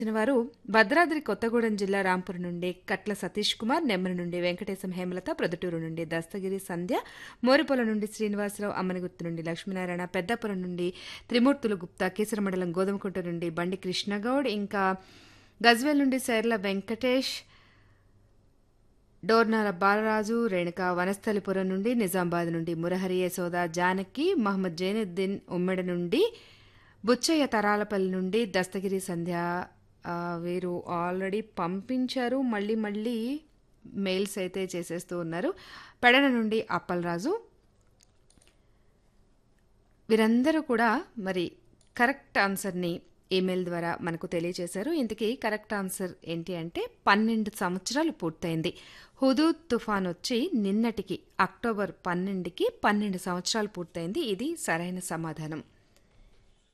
వచ్చిన వారు భద్రాద్రి కొత్తగూడెం జిల్లా రాంపురం నుండి కట్ల సతీష్ కుమార్ నెమ్మరి నుండి వెంకటేశం హేమలత ప్రొద్దుటూరు నుండి దస్తగిరి సంధ్య మోరిపొల నుండి శ్రీనివాసరావు అమ్మనిగుత్తు నుండి లక్ష్మీనారాయణ పెద్దపురం నుండి త్రిమూర్తులు గుప్తా కీసర మండలం గోధుమకుంట నుండి బండి కృష్ణగౌడ్ ఇంకా గజ్వేల్ నుండి శైర్ల వెంకటేష్ డోర్నాల బాలరాజు రేణుక వనస్థలిపురం నుండి నిజామాబాద్ నుండి మురహరి యశోద జానకి మహమ్మద్ జైనుద్దీన్ ఉమ్మెడ నుండి బుచ్చయ్య తరాలపల్లి నుండి దస్తగిరి సంధ్య ఆ, వీరు ఆల్రెడీ పంపించారు మళ్ళీ మళ్ళీ మెయిల్స్ అయితే చేసేస్తూ ఉన్నారు పెడన నుండి అప్పలరాజు వీరందరూ కూడా మరి కరెక్ట్ ఆన్సర్ని ఈమెయిల్ ద్వారా మనకు తెలియజేశారు ఇంతకీ కరెక్ట్ ఆన్సర్ ఏంటి అంటే పన్నెండు సంవత్సరాలు పూర్తయింది హుదూద్ తుఫాన్ వచ్చి నిన్నటికి అక్టోబర్ పన్నెండుకి పన్నెండు సంవత్సరాలు పూర్తయింది ఇది సరైన సమాధానం